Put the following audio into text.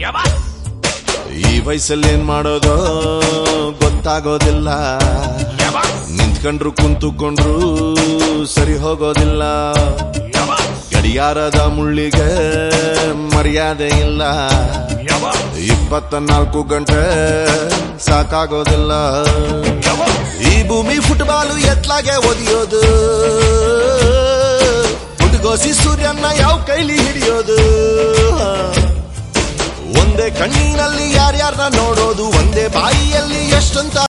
ಈ ವಯಸ್ಸಲ್ಲಿ ಏನ್ ಮಾಡೋದು ಗೊತ್ತಾಗೋದಿಲ್ಲ ನಿಂತ್ಕೊಂಡ್ರು ಕುಂತುಕೊಂಡ್ರು ಸರಿ ಹೋಗೋದಿಲ್ಲ ಗಡಿಯಾರದ ಮುಳ್ಳಿಗೆ ಮರ್ಯಾದೆ ಇಲ್ಲ ಇಪ್ಪತ್ತ ನಾಲ್ಕು ಗಂಟೆ ಸಾಕಾಗೋದಿಲ್ಲ ಈ ಭೂಮಿ ಫುಟ್ಬಾಲು ಎತ್ಲಾಗೆ ಒದಿಯೋದು ಹುಡುಗೋಸಿ ಸೂರ್ಯನ ಯಾವ ಕೈಲಿ ಹಿಡಿಯೋದು ಒಂದೇ ಕಣ್ಣಿನಲ್ಲಿ ಯಾರ್ಯಾರನ್ನ ನೋಡೋದು ಒಂದೇ ಬಾಯಿಯಲ್ಲಿ ಎಷ್ಟಂತ